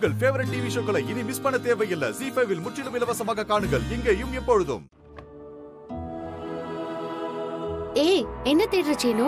உங்கள் favourite TV ஷோக்களை இனி miss பண்ண தேவையில்லை ஜி ஃபைவில் முற்றிலும் இலவசமாக காணுங்கள் இங்கேயும் எப்பொழுதும் ஏய் என்ன தேடுற சீனு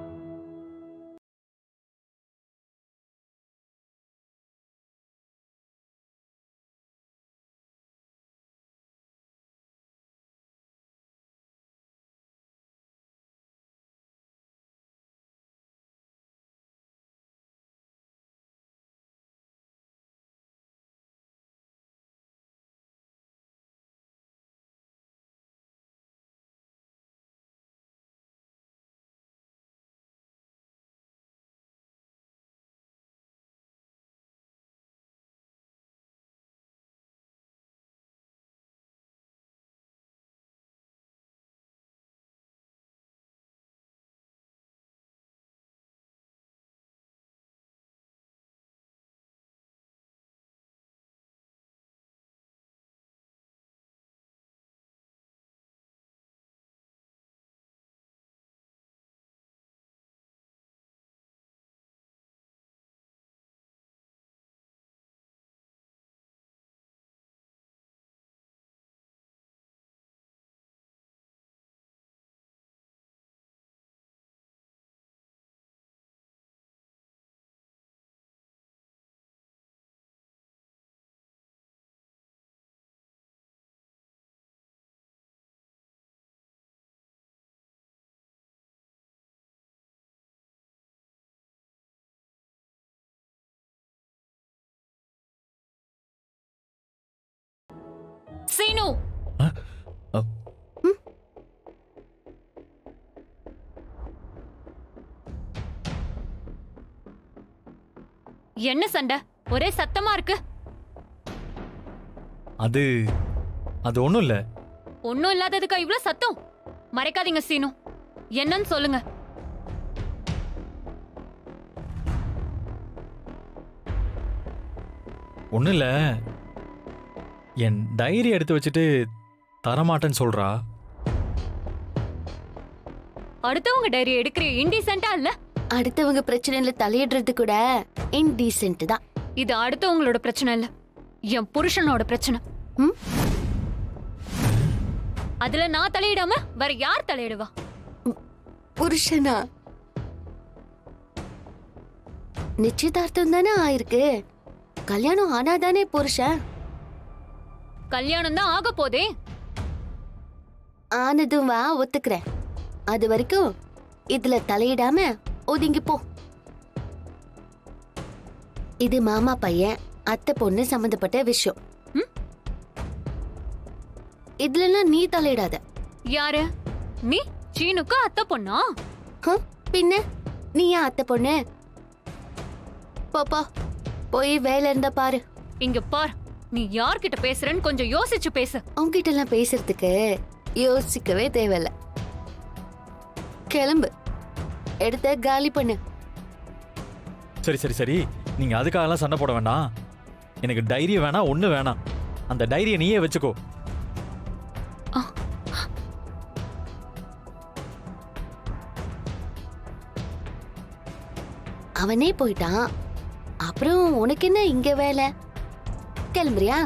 சீனு அ, என்ன சண்டை ஒரே சத்தமா இருக்கு அது அது ஒண்ணும் இல்ல ஒண்ணும் இல்லாததுக்கா இவ்ளோ சத்தம் மறைக்காதீங்க சீனு என்னன்னு சொல்லுங்க ஒண்ணும் இல்ல என் டைரி எடுத்து வச்சுட்டு தரமாட்டேன்னு சொல்றா அடுத்தவங்க டைரி எடுக்கிற இன்டீசென்ட்டா இல்ல அடுத்தவங்க பிரச்சனையில தலையிடுறது கூட இன்டீசென்ட் தான் இது அடுத்தவங்களோட பிரச்சனை இல்ல என் புருஷனோட பிரச்சனை ம்? அதுல நான் தலையிடாம வேற யார் தலையிடுவா புருஷனா நிச்சயதார்த்தம் தானே ஆயிருக்கு கல்யாணம் ஆனாதானே புருஷன் கல்யாணம் தான் ஆக போதே ஆனதும் வா ஒத்துக்கிறேன் அது வரைக்கும் இதுல தலையிடாம ஒதுங்கி போ இது மாமா பையன் அத்தை பொண்ணு சம்பந்தப்பட்ட விஷயம் ம்? இதுலலாம் நீ தலையிடாத யாரு நீ சீனுக்கு அத்தை பொண்ணா ஹம்? பின்ன நீ ஏன் அத்தை பொண்ணு போப்பா போய் வேலை இருந்தா பாரு இங்க பார் நீ யார்கிட்ட பேசுறேன்னு கொஞ்சம் யோசிச்சு பேசு உங்ககிட்ட எல்லாம் பேசுறதுக்கு யோசிக்கவே தேவையில்ல கிளம்பு எடுத்த காலி பண்ணு சரி சரி சரி நீங்க அதுக்காகலாம் சண்டை போட வேண்டாம் எனக்கு டைரி வேணாம் ஒண்ணு வேணாம் அந்த டைரியை நீயே வச்சுக்கோ அவனே போயிட்டான் அப்புறம் உனக்கு என்ன இங்க வேலை கிளம்புறியா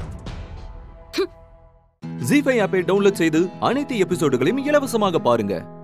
ஜி ஃபைவ் ஆப்பை டவுன்லோட் செய்து அனைத்து எபிசோடுகளையும் இலவசமாக பாருங்க